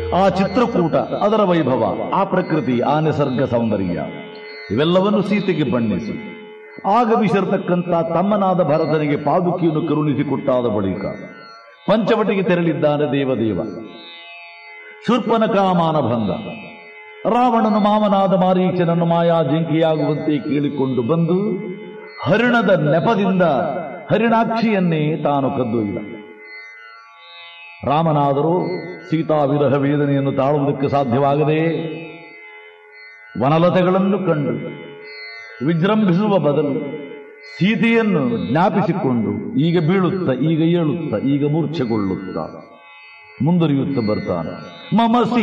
ಆ ಚಿತ್ರಕೂಟ ಅದರ ವೈಭವ ಆ ಪ್ರಕೃತಿ ಆ ನಿಸರ್ಗ ಸೌಂದರ್ಯ ಇವೆಲ್ಲವನ್ನು ಸೀತೆಗೆ ಬಣ್ಣಿಸಿ ಆಗಮಿಸಿರತಕ್ಕಂಥ ತಮ್ಮನಾದ ಭರತನಿಗೆ ಪಾದುಕಿಯನ್ನು ಕರುಣಿಸಿಕೊಟ್ಟಾದ ಬಳಿಕ ಪಂಚವಟಿಗೆ ತೆರಳಿದ್ದಾನೆ ದೇವದೇವ ಶೂರ್ಪನ ಕಾಮಾನ ಭಂಗ ರಾವಣನು ಮಾವನಾದ ಮಾರೀಚನನ್ನು ಮಾಯಾ ಜಿಂಕೆಯಾಗುವಂತೆ ಕೇಳಿಕೊಂಡು ಬಂದು ಹರಿಣದ ನೆಪದಿಂದ ಹರಿಣಾಕ್ಷಿಯನ್ನೇ ತಾನು ಕದ್ದೊಯ್ದ ರಾಮನಾದರೂ ಸೀತಾ ವಿರಹ ವೇದನೆಯನ್ನು ತಾಳುವುದಕ್ಕೆ ಸಾಧ್ಯವಾಗದೆ ವನಲತೆಗಳನ್ನು ಕಂಡು ವಿಜೃಂಭಿಸುವ ಬದಲು ಸೀತೆಯನ್ನು ಜ್ಞಾಪಿಸಿಕೊಂಡು ಈಗ ಬೀಳುತ್ತ ಈಗ ಏಳುತ್ತ ಈಗ ಮೂರ್ಛೆಗೊಳ್ಳುತ್ತ ಮುಂದುವರಿಯುತ್ತ ಬರ್ತಾನೆ ಮಮ